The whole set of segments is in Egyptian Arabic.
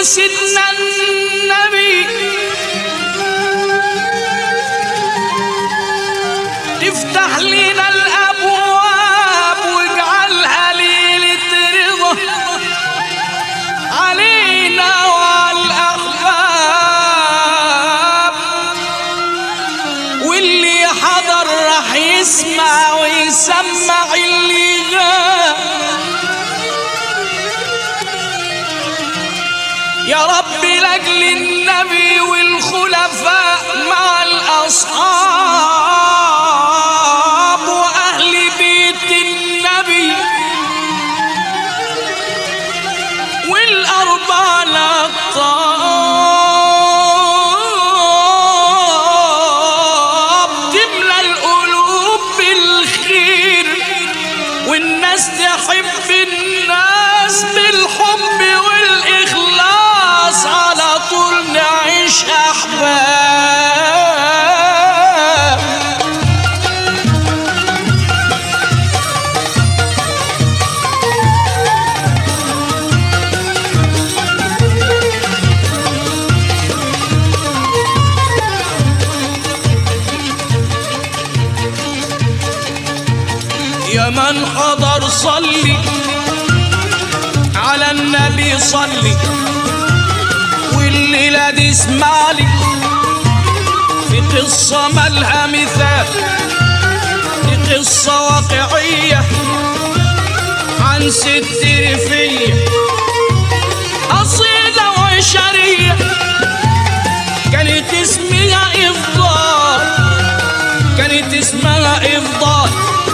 لسيدنا النبي افتح لنا الابواب واجعلها ليله رضا علينا وعلى الاحباب واللي حضر راح يسمع ويسمع اللي غاب يا رب لاجل النبي والخلفاء مع الاصحاب واهل بيت النبي والاربع الاقطاب تملى القلوب بالخير والناس تحب الناس بالحب والإخلاص على طول نعيش أحباب يا من حضر صلي على النبي صلي والليلة دي اسمعلي في قصة مالها مثال دي قصة واقعية عن ست رفية أصيلة وعشرية كانت اسمها إفضال كانت اسمها إفضال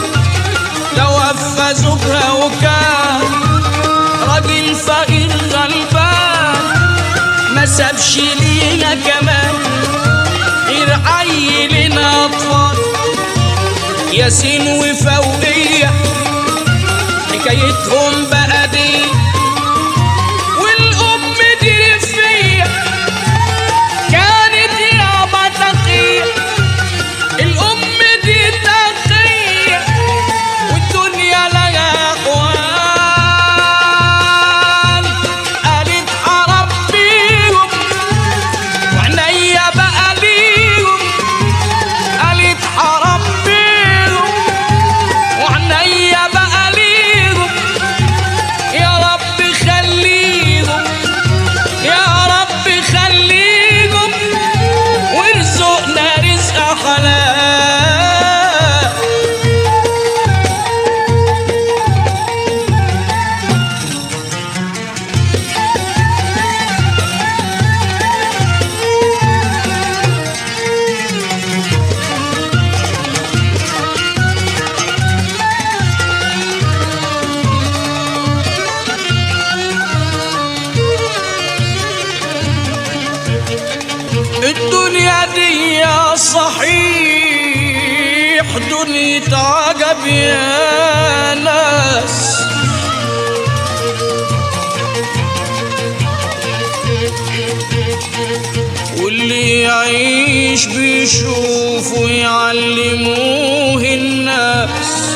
توفى زوجها وكان راجل فقير غلبان ما سابش لينا كمان غير عيلنا اطفال ياسين وفوقية حكايتهم بقى دي والأم دي رفية كانت يابا تقية الأم دي تقية والدنيا لها أحوال قالت أربيهم وعينيا بقى ليهم قالت أربيهم وعينيا بقى ليهم يا رب خليهم يا رب خليهم وارزقنا رزق حلال الدنيا دي يا صحيح دنيا عجب يا ناس واللي يعيش بيشوف ويعلموه الناس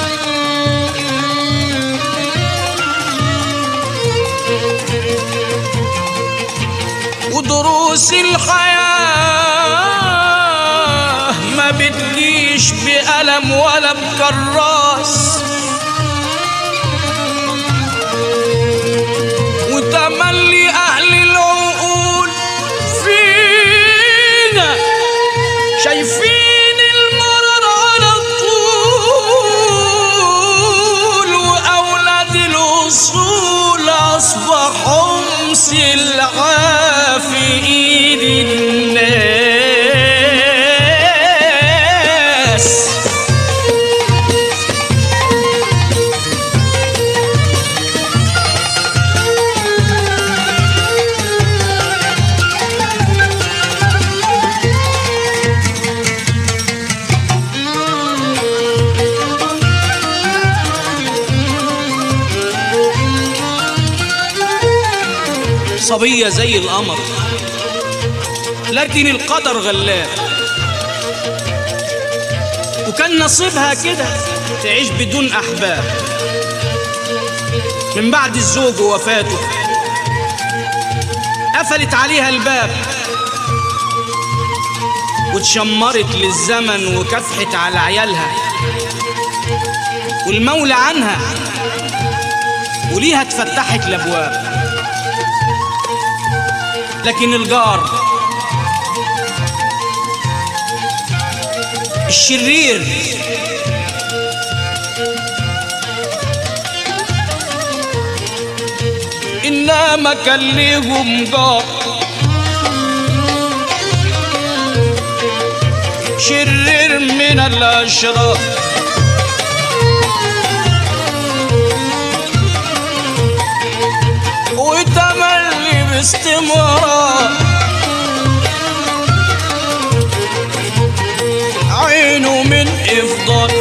ودروس الحياة ما بتجيش بقلم ولا بكراس وتملي أهل العقول فينا شايفين المرض على طول وأولاد الأصول أصبحوا سلعة في إيد الناس صبية زي القمر لكن القدر غلاب وكان نصيبها كده تعيش بدون أحباب من بعد الزوج ووفاته قفلت عليها الباب واتشمرت للزمن وكفحت على عيالها والمولى عنها وليها اتفتحت الابواب لكن الجار الشرير إنما كان ليهم جار شرير من الأشرار وتملي باستمرار عينه من إفضال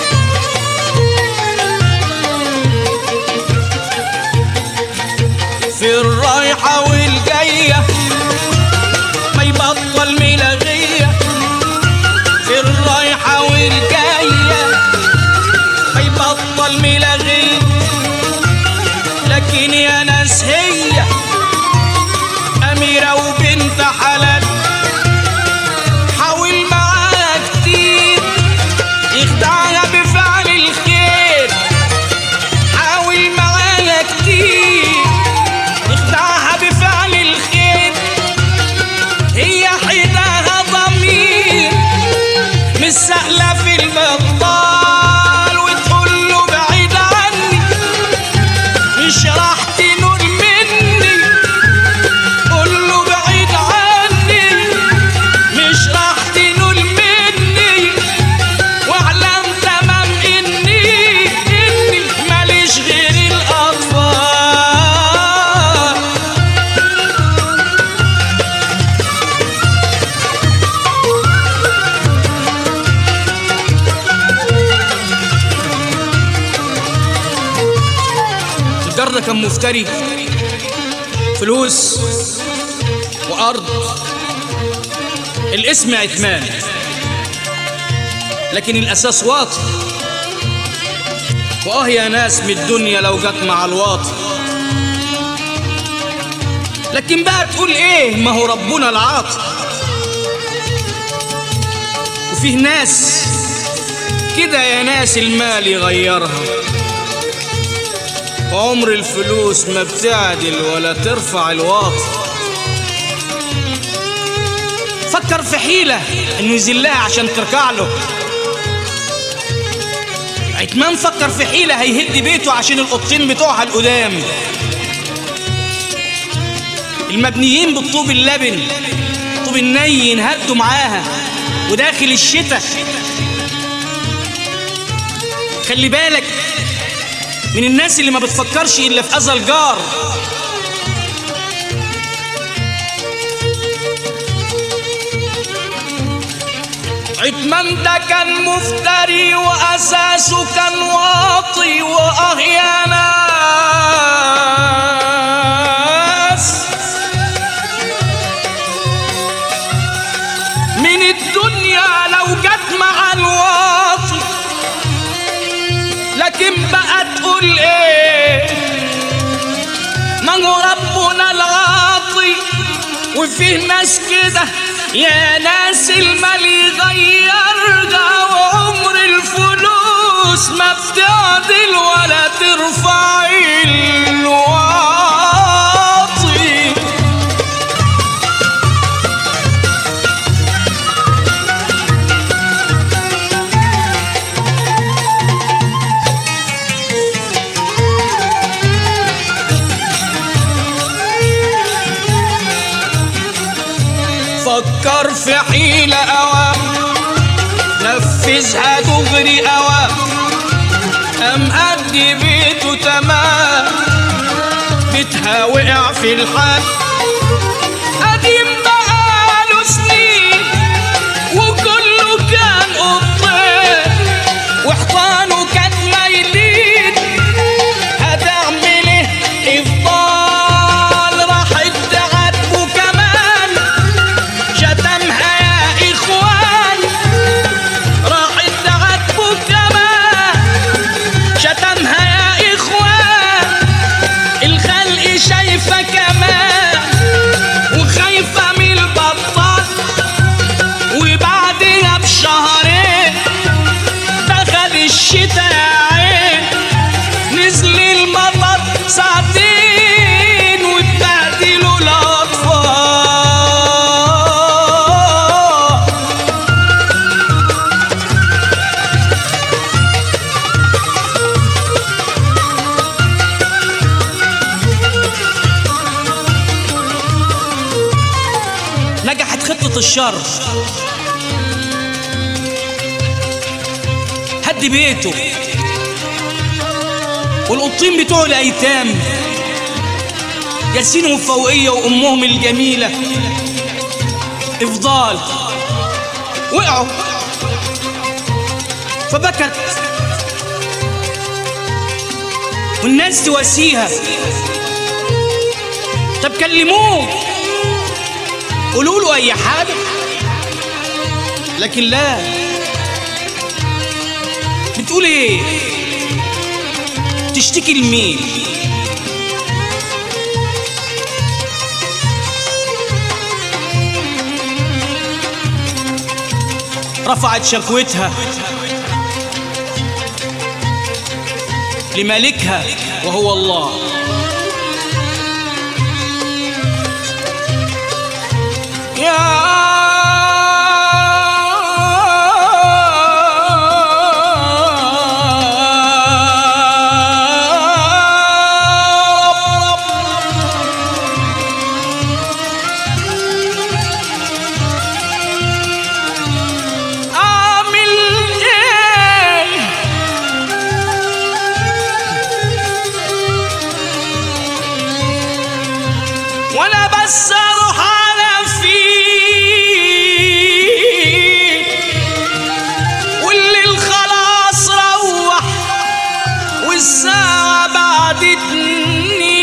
في الرايحة والجاية ما يبطل ملغية في الرايحة والجاية ما يبطل ملغية لكن يا ناس هي أميرة وبنت حلال حاول معاها كتير يخدعها بفعل الخير حاول معاها كتير يخدعها بفعل الخير هي حداها ضمير مش سهلة في المقال وتقول له بعيد عني مش راح تنول مني قول له بعيد عني مش راح تنول مني واعلم تمام اني اني ماليش غير الاطفال الجار ده كان مفتري فلوس وارض الاسم عثمان لكن الاساس واطي واه يا ناس من الدنيا لو جت مع الواطي لكن بقى تقول ايه ما هو ربنا العاطي وفيه ناس كده يا ناس المال يغيرها عمر الفلوس ما بتعدل ولا ترفع الواطي فكر في حيلة انه يذلها عشان تركع له عتمان فكر في حيلة هيهد بيته عشان القطين بتوعها القدام المبنيين بالطوب اللبن طوب النين هدوا معاها وداخل الشتاء خلي بالك من الناس اللي ما بتفكرش الا في اذى الجار عتمان ده كان مفتري واساسه كان واطي واه يا ناس من الدنيا لو جت مع الواطي لكن بقى تقول ايه ما هو ربنا العاطي وفيه ناس كده يا ناس المال يغيرها وعمر الفلوس ما بتعدل ولا ترفع الواطي فكر في حيلة أوام نفذها دغري أوام أم أدي بيته تمام بيتها وقع في الحال قديم بقاله سنين وكله كان قطين وحصانه كان ميلين هتعمل ايه افضال راحت تعاتبه كمان شتمها يا اخوان راحت تعاتبه كمان شتمها يا اخوان الخلق شايفه كمان الشتاء يا عين نزل المطر ساعتين واتبهدلوا الاطفال نجحت خطة الشر هد بيته والقطين بتوع الايتام جالسين فوقية وامهم الجميلة افضال وقعوا فبكت والناس تواسيها طب كلموه قولوا له اي حاجه لكن لا بتقول ايه تشتكي لمين رفعت شكوتها لملكها وهو الله يا رب أعمل إيه وانا بس اروح على فيه والليل خلاص روح والساعة بعدتني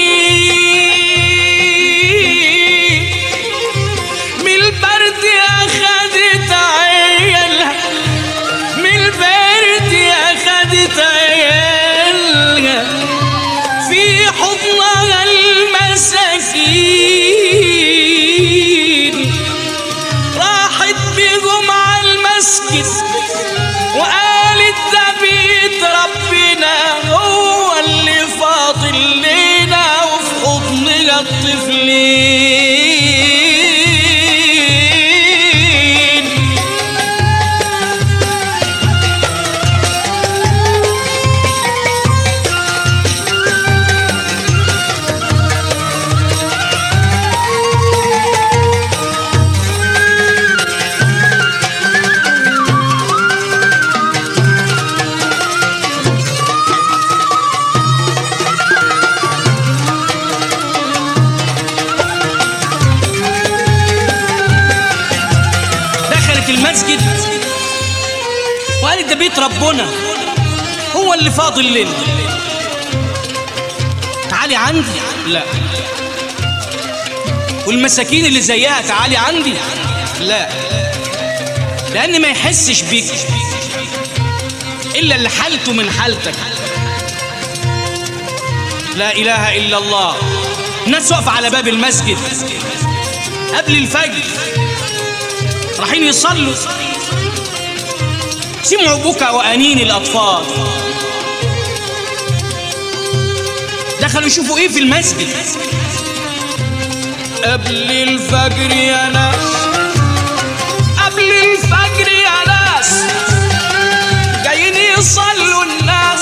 من البرد اخدت عيالها من البرد اخدت عيالها في حضنها المساكين راحت بيهم على المسجد وقالت ده بيت ربنا هو اللي فاضل لنا وفي حضننا الطفلين دخلت المسجد وقالت ده بيت ربنا هو اللي فاضل لنا تعالي عندي لا والمساكين اللي زيها تعالي عندي لا لان ما يحسش بيك الا اللي حالته من حالتك لا اله الا الله الناس واقفه على باب المسجد قبل الفجر رايحين يصلوا سمعوا بكى وانين الاطفال دخلوا يشوفوا ايه في المسجد قبل الفجر يا ناس قبل الفجر يا ناس جايين يصلوا الناس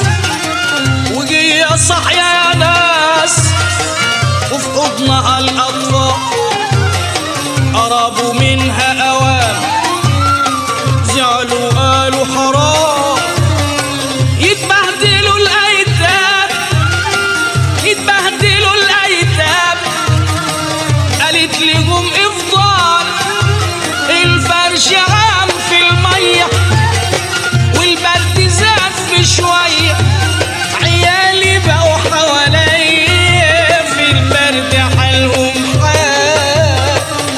وجي صحيا يا ناس وفي حضنها الاطفال قربوا منها أوام زعلوا قالوا حرام يتبهدلوا الأيتام يتبهدلوا الأيتام قالت لهم إفضال الفرش عام في المية والبرد زاد في شوية عيالي بقوا حواليا في البرد حالهم حال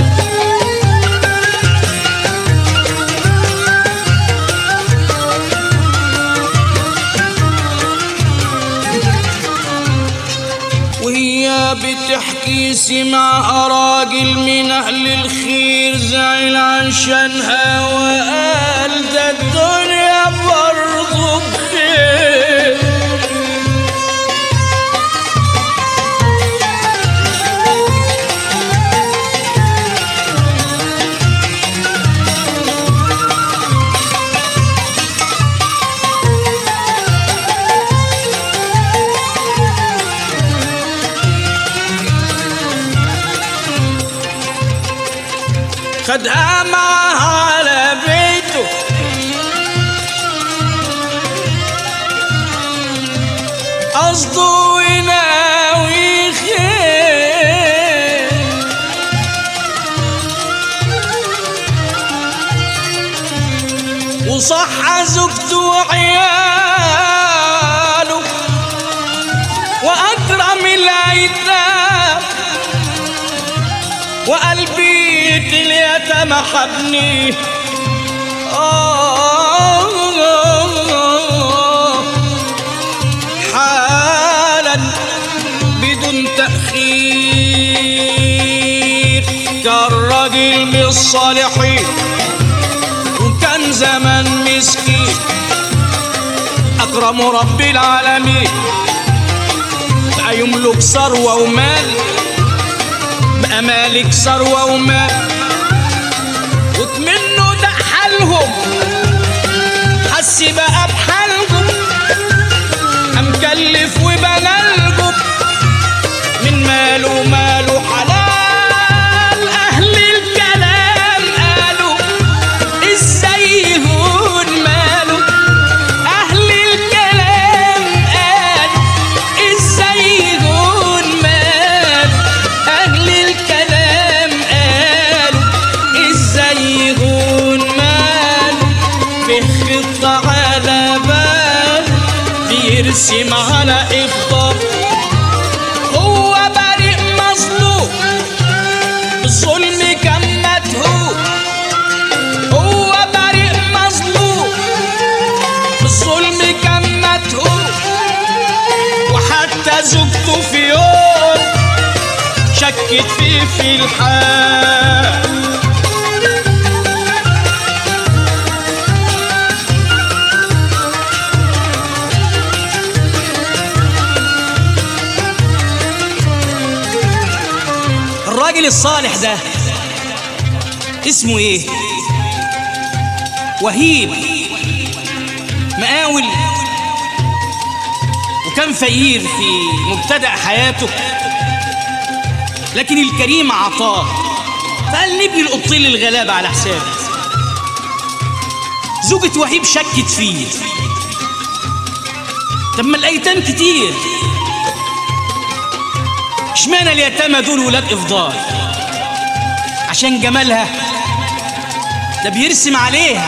وهي بتحكي سمع راجل من أهل الخير زعل عشانها وقال ده الدنيا برضه خدها معها على بيته قصده يناوي خير وصح زوجته وعياله وأكرم الأيتام وقلبي اليتامى حبني آه حالا بدون تأخير كان راجل من الصالحين وكان زمان مسكين أكرم رب العالمين بقى يملك ثروة ومال بقى مالك ثروة ومال وكمنه ده حالهم حس بقى بحالهم قام كلف وبلالجب من ماله ماله حلال أهل الكلام قالوا ازاي يهون ماله أهل الكلام قالوا ازاي يهون ماله أهل الكلام قالوا ازاي يهون ماله في خطة على بال بيرسم على إفضال هو بريء مظلوم بالظلم كان مدهوب هو بريء مظلوم بالظلم كان مدهوب وحتى زوجته في يوم شكت فيه في الحال الراجل الصالح ده اسمه ايه وهيب مقاول وكان فقير في مبتدأ حياته لكن الكريم عطاه فقال نبني القطين للغلابة على حسابه زوجة وهيب شكت فيه طب ما الايتام كتير اشمعنى اليتامى دول ولاد افضال عشان جمالها ده بيرسم عليها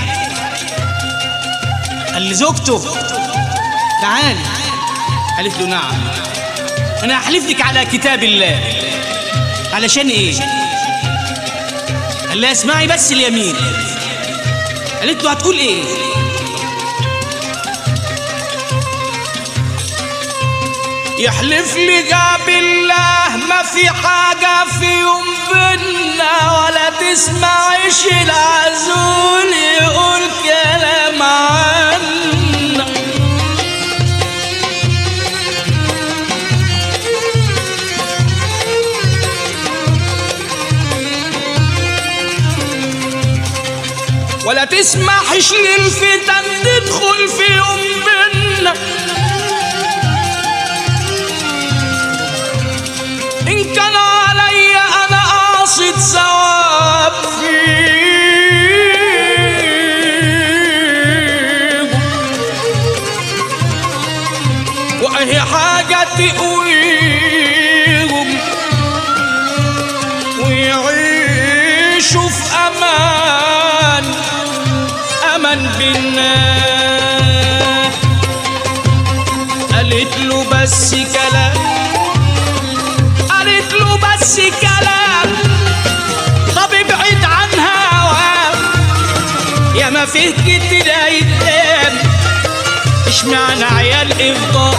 قال لزوجته تعالي قالت له نعم انا هحلف لك على كتاب الله علشان ايه قال لها اسمعي بس اليمين قالت له هتقول ايه يحلف لي جاب الله ما في حاجة في يوم بينا ولا تسمعش العزول يقول كلام عنا ولا تسمحش للفتن تدخل في يوم بينا إن كان علي أنا قاصد ثواب فيه وأهي حاجة تقويهم ويعيشوا في أمان أمان بالناس قالت له بس كلام قالت له بس كلام طب ابعد عنها وام يا ما فيه كتير ايتام اشمعنى عيال افضال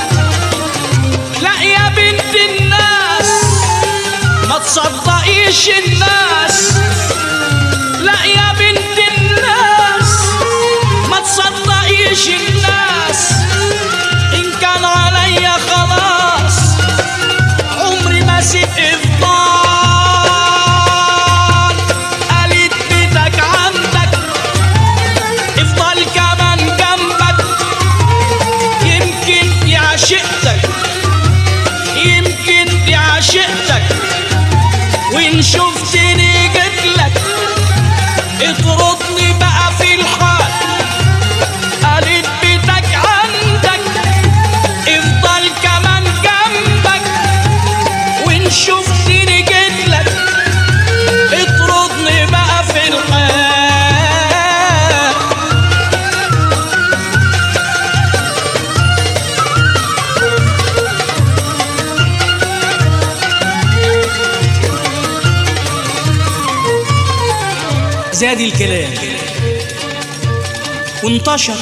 لا يا بنت الناس ما تصدقيش الناس لا يا بنت الناس ما تصدقيش الناس ان كان عليا خلاص عمري ما سيب افضال قالت بيتك عندك افضل كمان جنبك يمكن دي عشقتك يمكن دي عشقتك وان شفتني جد زاد الكلام وانتشر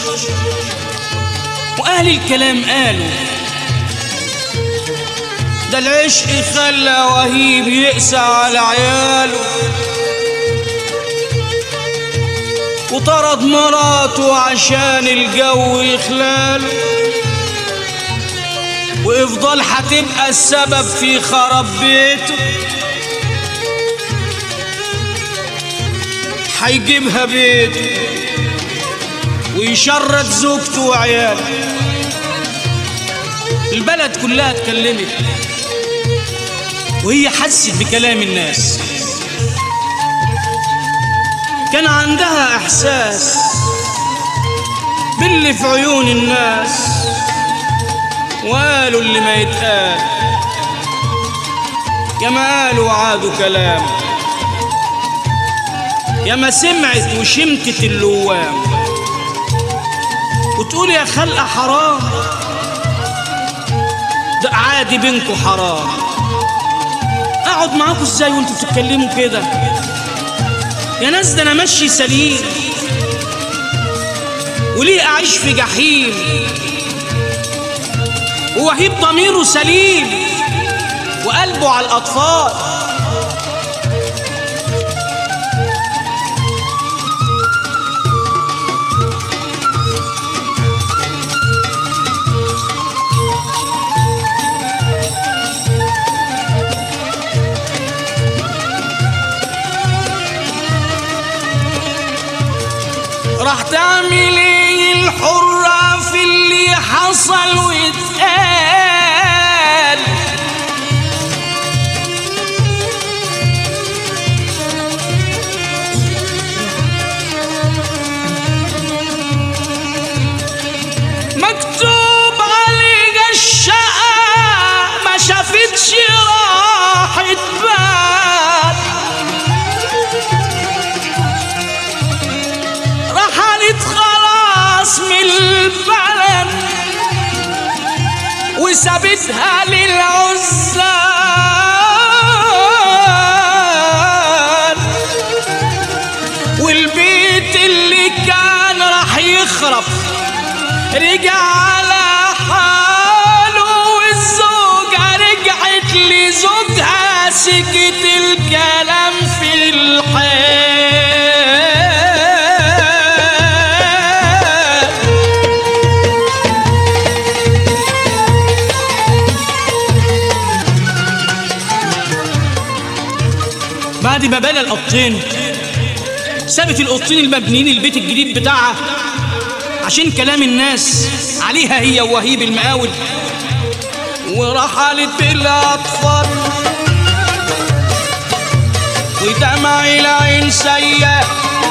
وأهل الكلام قالوا ده العشق خلى وهيب يقسى على عياله وطرد مراته عشان الجو يخلاله وافضل هتبقى السبب في خراب بيته هيجيبها بيته ويشرد زوجته وعياله البلد كلها اتكلمت وهي حست بكلام الناس كان عندها احساس باللي في عيون الناس وقالوا اللي ما يتقال يا ما قالوا وعادوا كلام يا ما سمعت وشمتت اللوام وتقول يا خلقة حرام ده عادي بينكوا حرام اقعد معاكوا ازاي وانتوا بتتكلموا كده يا ناس ده انا ماشي سليم وليه اعيش في جحيم ووهيب ضميره سليم وقلبه على الاطفال راح تعمل ايه الحرة في اللي حصل واتقال مكتوب عليك الشقة ما شافتش راحة بال رحلت خلاص من البلد وسابتها للعزال والبيت اللي كان راح يخرب رجع على حاله والزوجة رجعت لزوجها سكت الكلام في الحال بعد ما بنى القطين سابت القطين المبنيين البيت الجديد بتاعها عشان كلام الناس عليها هي ووهيب المقاول ورحلت بالاطفال ودمع العين سيئة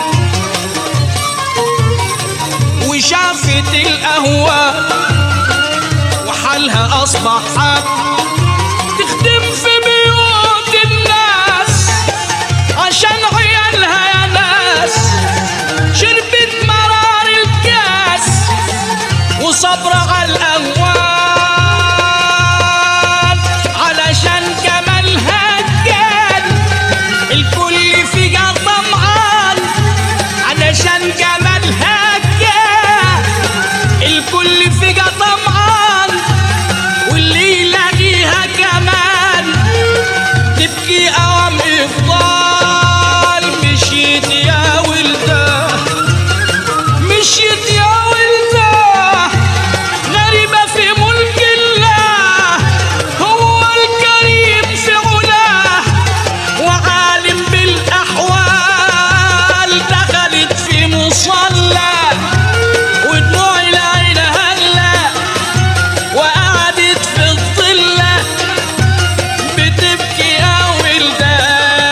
وشافت القهوة وحالها أصبح حال تخدم في بيوت الناس عشان عيالها يا ناس شربت مرار الكاس وصبر على الأهوال علشان جمالها كان الكل فيها طمعان علشان جمالها كان الكل فيها طمعان واللي يلاقيها كمان تبكي أوام إفضال مشيت يا ولده مشيت يا ولده غريبة في ملك الله هو الكريم في علاه وعالم بالأحوال دخلت في مصلى ودموع العين هلا وقعدت في الظلة بتبكي يا ولده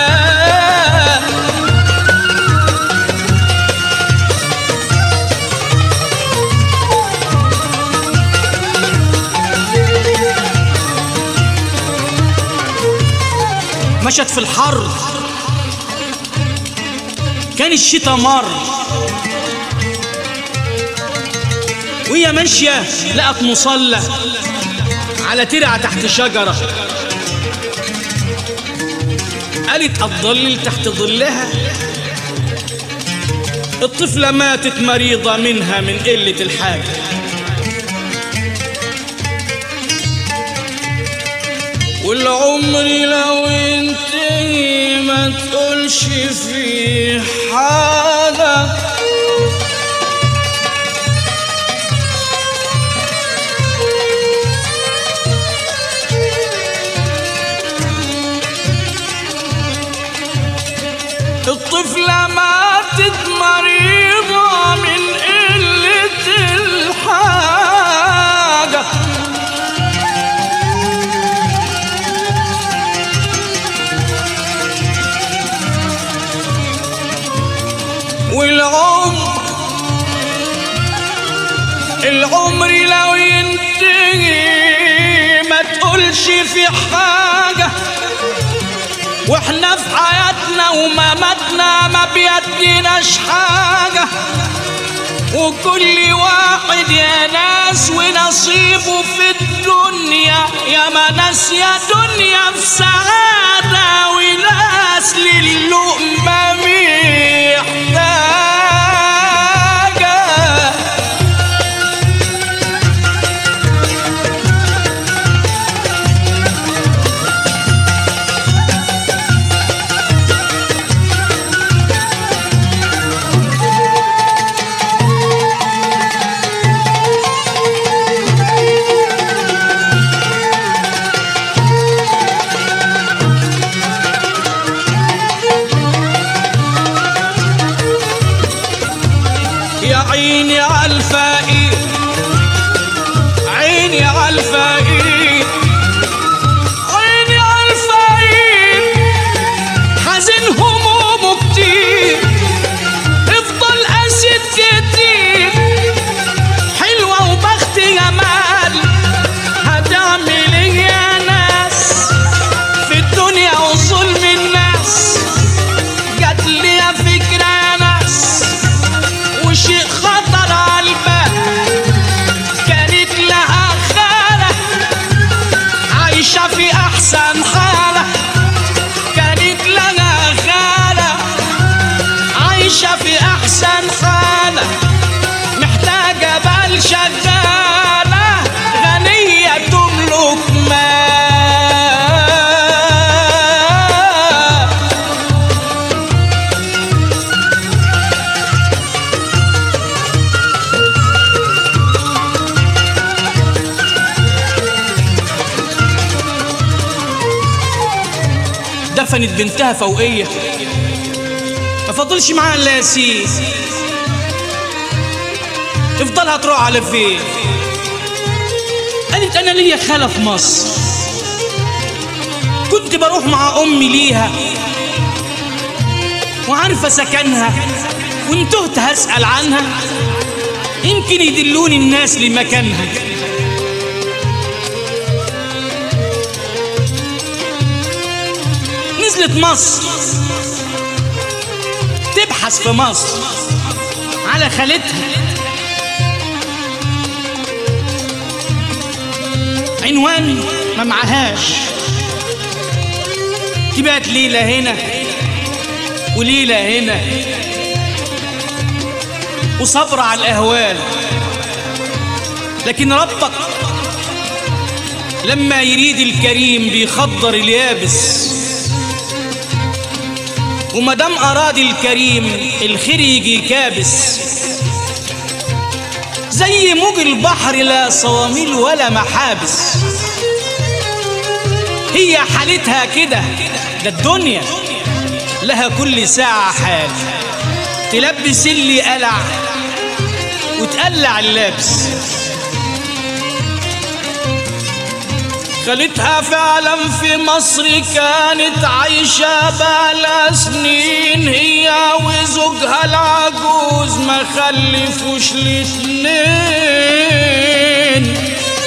مشت في الحر كان الشتاء مر وهي ماشية لقت مصلى على ترعة تحت شجرة قالت أتضلل تحت ظلها الطفلة ماتت مريضة منها من قلة الحاجة والعمر لو انتهي ما تقولش فيه حاجة الطفلة ماتت مريضة من قلة الحاجة والعمر العمر لو ينتهي ما تقولش في حاجة واحنا في حياتنا ومماتنا ما بيديناش حاجة وكل واحد يا ناس ونصيبه في الدنيا يا ما ناس يا دنيا في سعادة وناس للقمة محتاجة يا عيني عالفقير عيني عالفقير عيني عالفقير حزين همومه كتير افضل اسد كتير حلوة وبخت جمال هتعمل ايه يا ناس في الدنيا وظلم الناس جات لي فكرة يا ناس وشيء خطر على البال كانت لها خالة عايشة في أحسن حالة كانت لها خالة عايشة في أحسن حالة محتاجة بال شغالة غنية تملك مال دفنت بنتها فوقية ما فضلش معاها الا ياسين تفضلها تروح على فين قالت انا ليا خالة في مصر كنت بروح مع امي ليها وعارفة سكنها وانتهت هسأل عنها يمكن يدلوني الناس لمكانها نزلت مصر تبحث في مصر على خالتها عنوان ما معهاش تبقت ليلة هنا وليلة هنا وصبر على الأهوال لكن ربك لما يريد الكريم بيخضر اليابس ومدام أراد الكريم الخير يجي كابس زي موج البحر لا صواميل ولا محابس هي حالتها كده ده الدنيا لها كل ساعة حال تلبس اللي قلع وتقلع اللبس خالتها فعلا في مصر كانت عايشة بقالها سنين هي وزوجها العجوز ما خلفوش الاتنين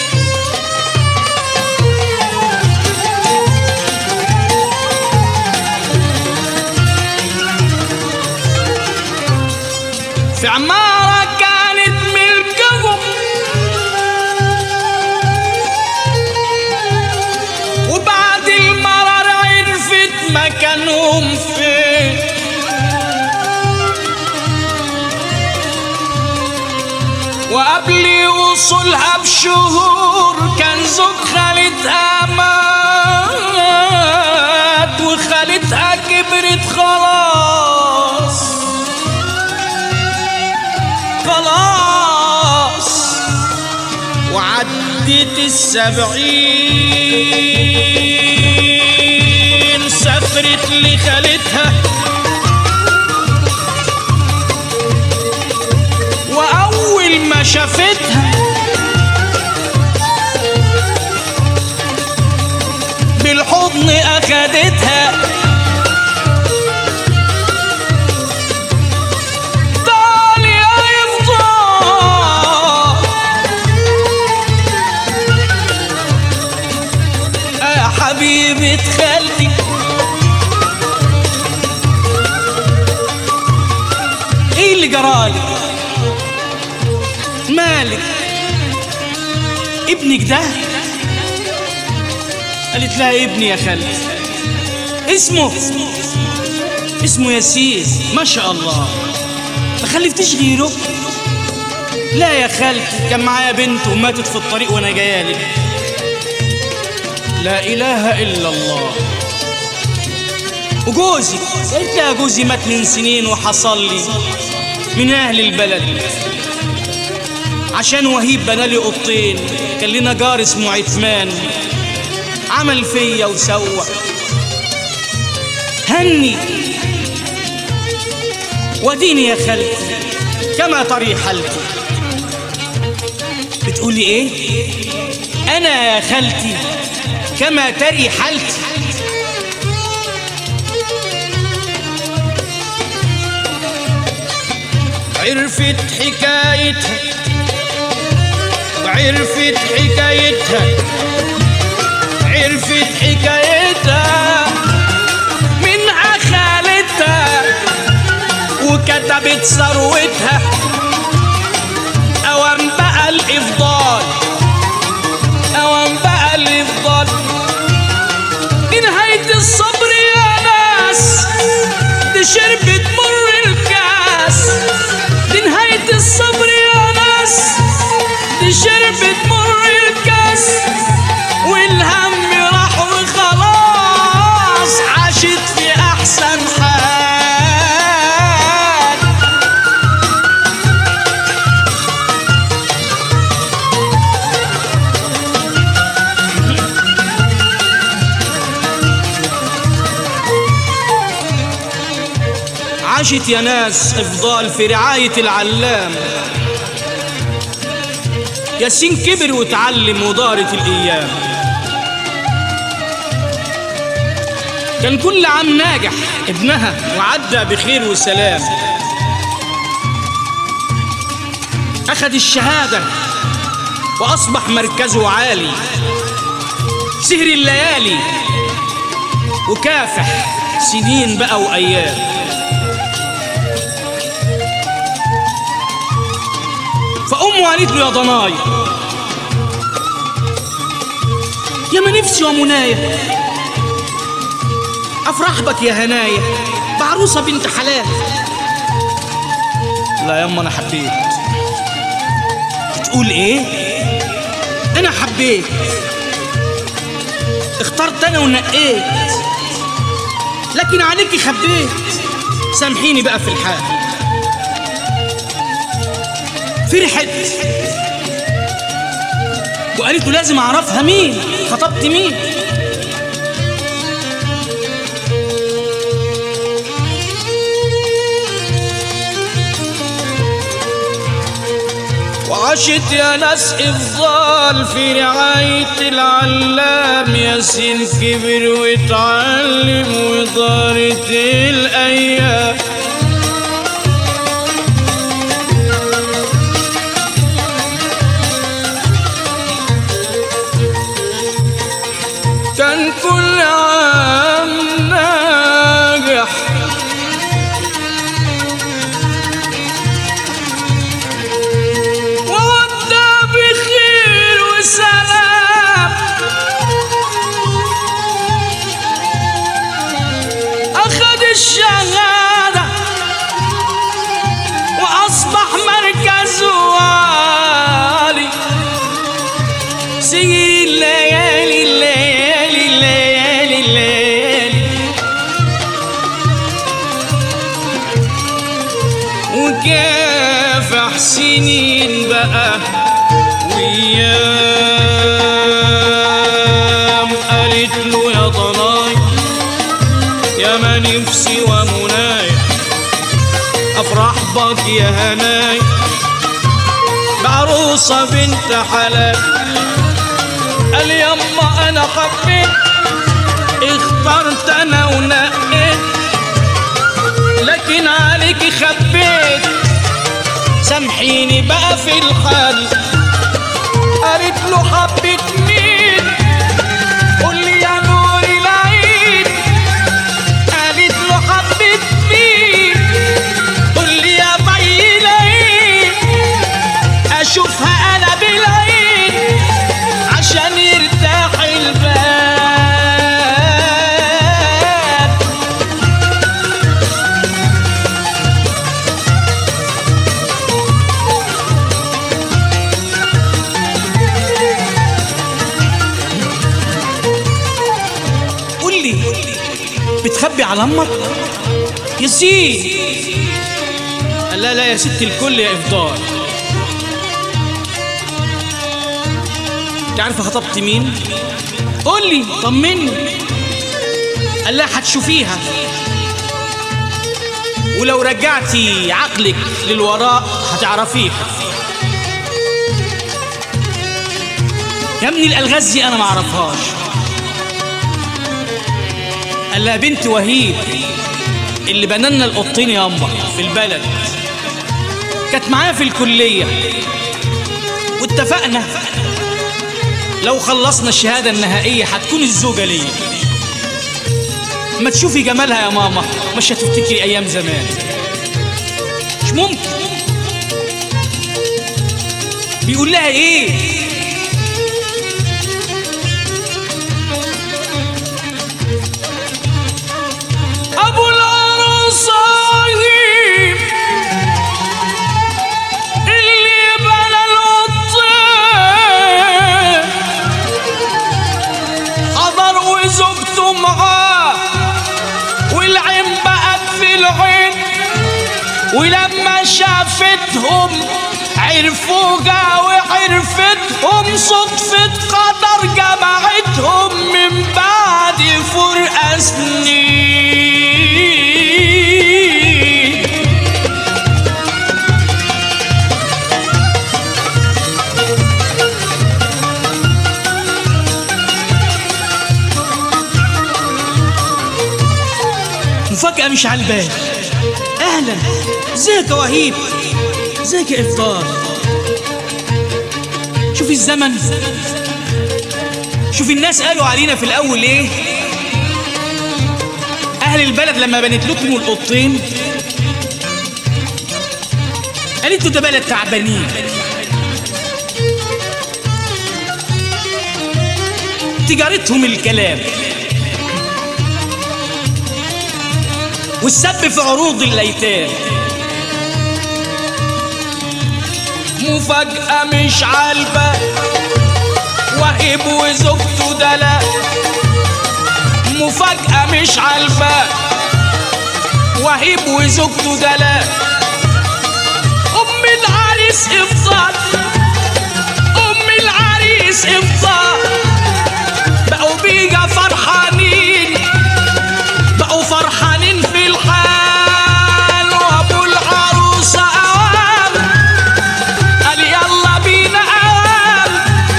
في عمارة كانت ملكهم وبعد المرار عرفت مكانهم فين وقبل وصولها بشهور كان زوج خالتها مات وخالتها كبرت خلاص خلاص وعدت السبعين سافرت لخالتها وأول ما شافتها بالحضن أخدتها طال يا يفضل يا حبيبة خالتي ايه اللي جرالك مالك ابنك ده قالت لها ابني يا خالتي اسمه اسمه ياسين ما شاء الله ما خلفتيش غيره لا يا خالتي كان معايا بنت وماتت في الطريق وانا جايالك لا اله الا الله وجوزي قلت لها جوزي مات من سنين وحصل لي من اهل البلد عشان وهيب بنالي قطين كان لنا جار اسمه عثمان عمل فيا وسوى هني وديني يا خالتي كما طري حالتي بتقولي ايه انا يا خالتي كما تري حالتي عرفت حكايتها وعرفت حكايتها عرفت حكايتها منها خالتها وكتبت ثروتها اوام بقى الافضال اوام بقى الافضال نهاية الصبر يا ناس دي شربت مر الكاس دي نهاية الصبر يا ناس دي شربت مر الكاس والهم راح وخلاص عاشت في احسن حال عاشت يا ناس افضال في رعاية العلام ياسين كبر وتعلم ودارت الايام كان كل عام ناجح ابنها وعدى بخير وسلام اخذ الشهادة واصبح مركزه عالي سهر الليالي وكافح سنين بقى وايام فأمه قالت له يا ضناي يا ما نفسي ومنايا أفرح بك يا هنايا بعروسة بنت حلال لا يما أنا حبيت بتقول إيه؟ أنا حبيت اخترت أنا ونقيت لكن عليكي خبيت سامحيني بقى في الحال فرحت وقالت له لازم اعرفها مين خطبت مين وعاشت يا ناس افضال في رعاية العلام ياسين كبر واتعلم ودارت الايام كان كل عام ناجح وودع بخير وسلام أخذ الشهادة بقى ويام قالت له يا ضناي يا ما نفسي ومناي افرح بك يا هناي بعروسة بنت حلال قال يما انا حبيت اخترت انا ونقيت لكن عليك خبيت سامحيني بقى في الحال قالت له حبيت مين قول لي يا نور العين قالت له حبيت مين قول لي يا بي العين اشوفها انا بالعين عشان يرتاح البال قول لي بتخبي على امك يا سيدي قال لا لا يا ست الكل يا افضال انت عارفه خطبت مين قول لي طمني قال لها هتشوفيها ولو رجعتي عقلك للوراء هتعرفيها يا ابني الالغاز دي انا ما اعرفهاش قال لها بنت وهيب اللي بنالنا القطين يا أمه في البلد كانت معايا في الكلية واتفقنا لو خلصنا الشهادة النهائية هتكون الزوجة ليا ما تشوفي جمالها يا ماما مش هتفتكري أيام زمان مش ممكن بيقول لها إيه أبو العروسين اللي بنى القطين حضر وزوجته معاه والعين بقت في العين ولما شافتهم عرفوا جاوي عرفتهم صدفة قدر جمعتهم من بعد فرقة سنين مفاجأة مش على البال أهلا ازيك يا وهيب ازيك يا إفطار شوف الزمن شوف الناس قالوا علينا في الأول إيه أهل البلد لما بنت لكم القطين قالت له ده بلد تعبانين تجارتهم الكلام والسب في عروض الايتام مفاجأة مش عالبة وهب وزوجته دلا مفاجأة مش عالبة وهب وزوجته دلا أم العريس إفطار أم العريس إفطار بقوا بيجا فرحانين بقوا فرحانين في الحال وابو العروسة أوام قال يلا بينا أوام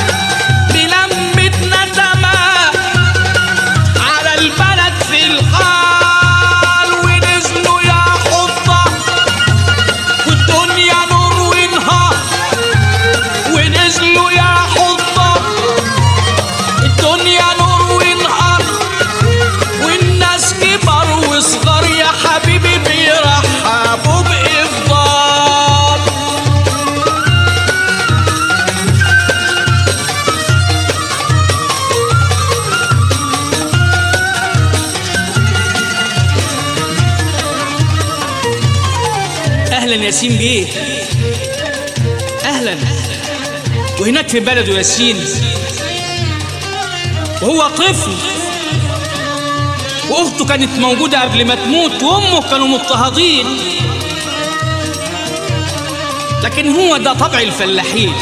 بلمتنا تمام على البلد في الحال ونزلوا يا حطة والدنيا نور ونهار ونزلوا يا حطة الدنيا نور ونهار والناس كبر وصغر يا حبيبي بيرحبوا بإفضال أهلا ياسين بيه أهلا وهناك في بلده ياسين وهو طفل واخته كانت موجوده قبل ما تموت وامه كانوا مضطهدين لكن هو ده طبع الفلاحين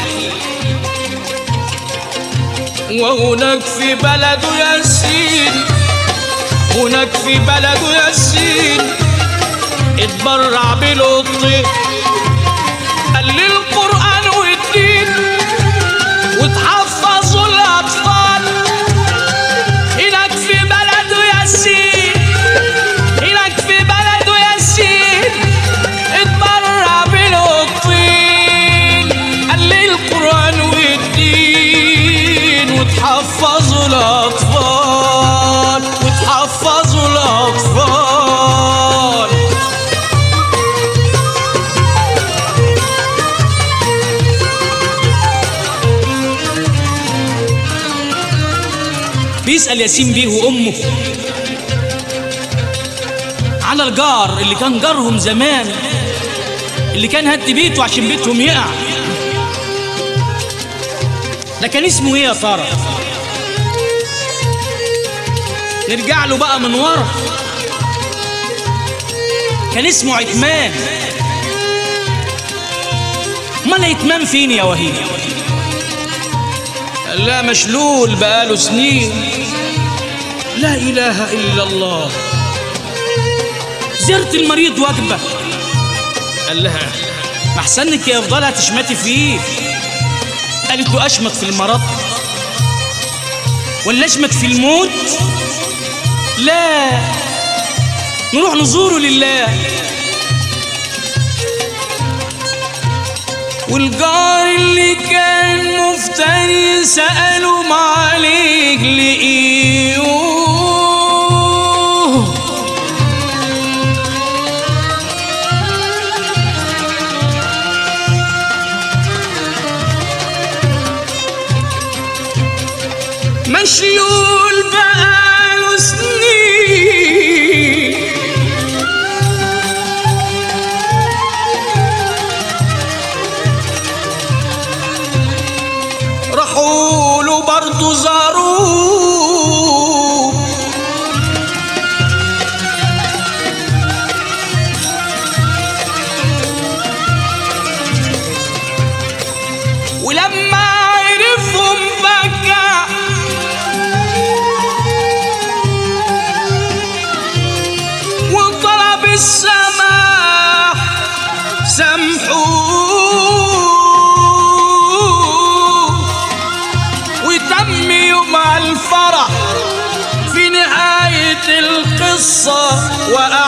وهناك في بلد ياسين هناك في بلد ياسين اتبرع بلطي قال لي القرآن والدين وتحفظوا الأطفال هناك في بلد ياسين هناك في بلد ياسين اتبرع بالطين قال لي القرآن والدين وتحفظوا الأطفال وتحفظوا الأطفال بيسأل ياسين بيه وأمه على الجار اللي كان جارهم زمان اللي كان هد بيته عشان بيتهم يقع ده كان اسمه ايه يا ترى نرجع له بقى من ورا كان اسمه عتمان امال عتمان فين يا وهيب قال لا مشلول بقاله سنين لا اله الا الله زرت المريض وجبه قال لها ما احسنك يا افضلها تشمتي فيه قالت له اشمت في المرض ولا اشمت في الموت لا نروح نزوره لله والجار اللي كان مفتري سألوا معاليك لقيوه مشلول بقاله سنين راحوا له برضه زاروه ولما عرفهم بكى وطلب السماح سامحوه وتم يوم الفرح في نهاية القصة وقال